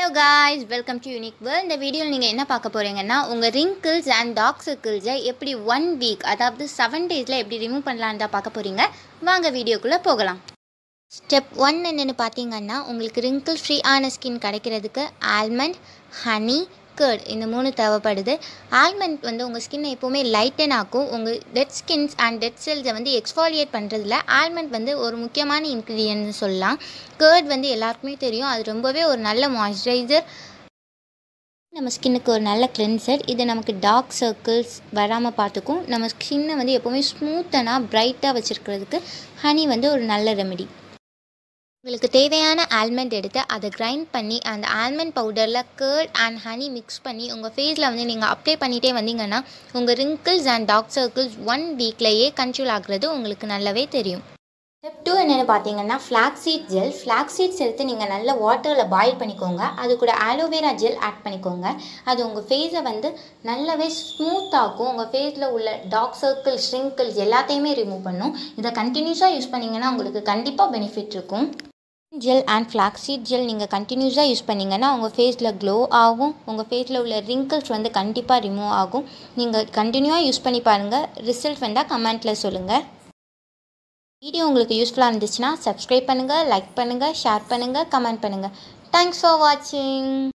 hello guys welcome to unique world இந்த வீடியோவில் நீங்கள் என்ன பார்க்க போகிறீங்கன்னா உங்கள் ரிங்கிள்ஸ் அண்ட் டாக் சர்க்கிள்ஸை எப்படி ஒன் வீக் அதாவது செவன் டேஸில் எப்படி ரிமூவ் பண்ணலான்னு தான் பார்க்க போகிறீங்க வாங்க வீடியோக்குள்ளே போகலாம் ஸ்டெப் ஒன் என்னென்னு பார்த்தீங்கன்னா உங்களுக்கு ரிங்கிள் ஃப்ரீ ஆன ஸ்கின் கிடைக்கிறதுக்கு ஆல்மண்ட் ஹனி கர்ட் இந்த மூணு தேவைப்படுது ஆல்மண்ட் வந்து உங்கள் ஸ்கின்னை எப்போவுமே லைட்டன் ஆக்கும் உங்கள் டெட் ஸ்கின்ஸ் அண்ட் டெட் செல்ஸை வந்து எக்ஸ்ஃபாலியேட் பண்ணுறதுல ஆல்மண்ட் வந்து ஒரு முக்கியமான இன்க்ரீடியன்ட்னு சொல்லலாம் கர்ட் வந்து எல்லாருக்குமே தெரியும் அது ரொம்பவே ஒரு நல்ல மாய்ஸ்சரைசர் நம்ம ஸ்கின்னுக்கு ஒரு நல்ல கிளென்சர் இது நமக்கு டார்க் சர்க்கிள்ஸ் வராமல் பார்த்துக்கும் நம்ம ஸ்கின்னை வந்து எப்போவுமே ஸ்மூத்தனாக பிரைட்டாக வச்சுருக்கிறதுக்கு ஹனி வந்து ஒரு நல்ல ரெமெடி உங்களுக்கு தேவையான ஆல்மண்ட் எடுத்து அதை கிரைண்ட் பண்ணி அந்த ஆல்மண்ட் பவுடரில் கர்ட் அண்ட் ஹனி மிக்ஸ் பண்ணி உங்கள் ஃபேஸில் வந்து நீங்கள் அப்ளை பண்ணிகிட்டே வந்தீங்கன்னா உங்கள் wrinkles and dark circles one வீக்லேயே கண்ட்ரோல் ஆகுறது உங்களுக்கு நல்லாவே தெரியும் ஸ்டெப் டூ என்னென்னு பார்த்தீங்கன்னா flax seed gel flax seeds எடுத்து நீங்கள் நல்ல வாட்டரில் பாயில் பண்ணிக்கோங்க அது கூட ஆலோவேரா ஜெல் ஆட் பண்ணிக்கோங்க அது உங்கள் ஃபேஸை வந்து நல்லாவே ஸ்மூத்தாக்கும் உங்கள் ஃபேஸில் உள்ள டார்க் சர்க்கிள்ஸ் ஷ்ரிங்கிள்ஸ் எல்லாத்தையுமே ரிமூவ் பண்ணும் இதை கண்டினியூஸாக யூஸ் பண்ணிங்கன்னா உங்களுக்கு கண்டிப்பாக பெனிஃபிட் இருக்கும் ஜெல் அண்ட் ஃப்ளாக்ஸீட் ஜெல் நீங்கள் கண்டினியூஸாக யூஸ் பண்ணிங்கன்னா உங்கள் ஃபேஸில் க்ளோ ஆகும் உங்கள் ஃபேஸில் உள்ள ரிங்கிள்ஸ் வந்து கண்டிப்பாக ரிமூவ் ஆகும் நீங்கள் கண்டினியூவாக யூஸ் பண்ணி பாருங்கள் ரிசல்ட் வந்தால் கமெண்ட்டில் சொல்லுங்கள் வீடியோ உங்களுக்கு யூஸ்ஃபுல்லாக இருந்துச்சுன்னா சப்ஸ்கிரைப் பண்ணுங்கள் லைக் பண்ணுங்கள் ஷேர் பண்ணுங்கள் கமெண்ட் பண்ணுங்கள் தேங்க்ஸ் ஃபார் வாட்சிங்